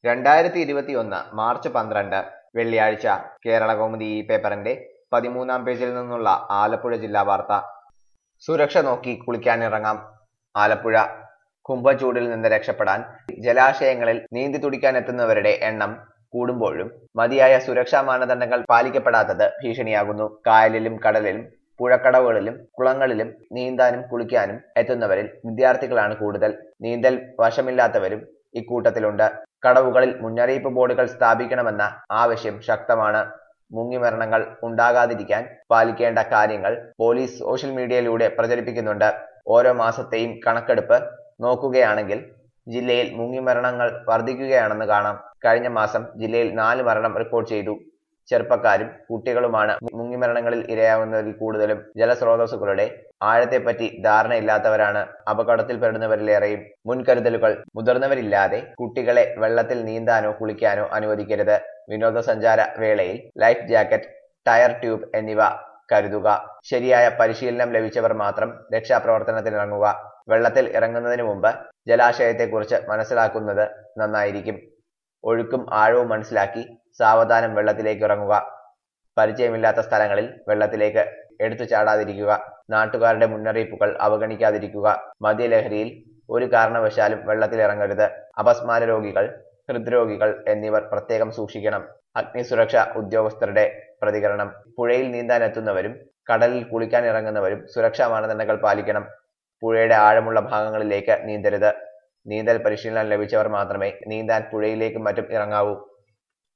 രണ്ടായിരത്തി ഇരുപത്തി ഒന്ന് മാർച്ച് പന്ത്രണ്ട് വെള്ളിയാഴ്ച കേരള കൗമുദി ഈ പേപ്പറിന്റെ പതിമൂന്നാം പേജിൽ നിന്നുള്ള ആലപ്പുഴ ജില്ലാ വാർത്ത സുരക്ഷ നോക്കി കുളിക്കാനിറങ്ങാം ആലപ്പുഴ കുംഭച്ചൂടിൽ നിന്ന് രക്ഷപ്പെടാൻ ജലാശയങ്ങളിൽ നീന്തി തുടിക്കാൻ എത്തുന്നവരുടെ എണ്ണം കൂടുമ്പോഴും മതിയായ സുരക്ഷാ മാനദണ്ഡങ്ങൾ പാലിക്കപ്പെടാത്തത് ഭീഷണിയാകുന്നു കായലിലും കടലിലും പുഴക്കടവുകളിലും കുളങ്ങളിലും നീന്താനും കുളിക്കാനും എത്തുന്നവരിൽ വിദ്യാർത്ഥികളാണ് കൂടുതൽ നീന്തൽ വശമില്ലാത്തവരും ഇക്കൂട്ടത്തിലുണ്ട് കടവുകളിൽ മുന്നറിയിപ്പ് ബോർഡുകൾ സ്ഥാപിക്കണമെന്ന ആവശ്യം ശക്തമാണ് മുങ്ങിമരണങ്ങൾ ഉണ്ടാകാതിരിക്കാൻ പാലിക്കേണ്ട കാര്യങ്ങൾ പോലീസ് സോഷ്യൽ മീഡിയയിലൂടെ പ്രചരിപ്പിക്കുന്നുണ്ട് ഓരോ മാസത്തെയും കണക്കെടുപ്പ് നോക്കുകയാണെങ്കിൽ ജില്ലയിൽ മുങ്ങിമരണങ്ങൾ വർദ്ധിക്കുകയാണെന്ന് കാണാം കഴിഞ്ഞ മാസം ജില്ലയിൽ നാല് മരണം റിപ്പോർട്ട് ചെയ്തു ചെറുപ്പക്കാരും കുട്ടികളുമാണ് മുങ്ങിമരണങ്ങളിൽ ഇരയാവുന്നതിൽ കൂടുതലും ജലസ്രോതസ്സുകളുടെ ആഴത്തെപ്പറ്റി ധാരണയില്ലാത്തവരാണ് അപകടത്തിൽപ്പെടുന്നവരിലേറെയും മുൻകരുതലുകൾ മുതിർന്നവരില്ലാതെ കുട്ടികളെ വെള്ളത്തിൽ നീന്താനോ കുളിക്കാനോ അനുവദിക്കരുത് വിനോദസഞ്ചാര വേളയിൽ ലൈഫ് ജാക്കറ്റ് ടയർ ട്യൂബ് എന്നിവ കരുതുക ശരിയായ പരിശീലനം ലഭിച്ചവർ മാത്രം രക്ഷാപ്രവർത്തനത്തിനിറങ്ങുക വെള്ളത്തിൽ ഇറങ്ങുന്നതിന് മുമ്പ് ജലാശയത്തെക്കുറിച്ച് മനസ്സിലാക്കുന്നത് നന്നായിരിക്കും ഒഴുക്കും ആഴവും മനസ്സിലാക്കി സാവധാനം വെള്ളത്തിലേക്ക് ഇറങ്ങുക പരിചയമില്ലാത്ത സ്ഥലങ്ങളിൽ വെള്ളത്തിലേക്ക് എടുത്തു ചാടാതിരിക്കുക നാട്ടുകാരുടെ മുന്നറിയിപ്പുകൾ അവഗണിക്കാതിരിക്കുക മദ്യലഹരിയിൽ ഒരു കാരണവശാലും വെള്ളത്തിൽ ഇറങ്ങരുത് അപസ്മാര രോഗികൾ ഹൃദ്രോഗികൾ എന്നിവർ പ്രത്യേകം സൂക്ഷിക്കണം അഗ്നിസുരക്ഷാ ഉദ്യോഗസ്ഥരുടെ പ്രതികരണം പുഴയിൽ നീന്താൻ എത്തുന്നവരും കടലിൽ കുളിക്കാൻ ഇറങ്ങുന്നവരും സുരക്ഷാ മാനദണ്ഡങ്ങൾ പാലിക്കണം പുഴയുടെ ആഴമുള്ള ഭാഗങ്ങളിലേക്ക് നീന്തരുത് നീന്തൽ പരിശീലനം ലഭിച്ചവർ മാത്രമേ നീന്താൻ പുഴയിലേക്കും മറ്റും ഇറങ്ങാവൂ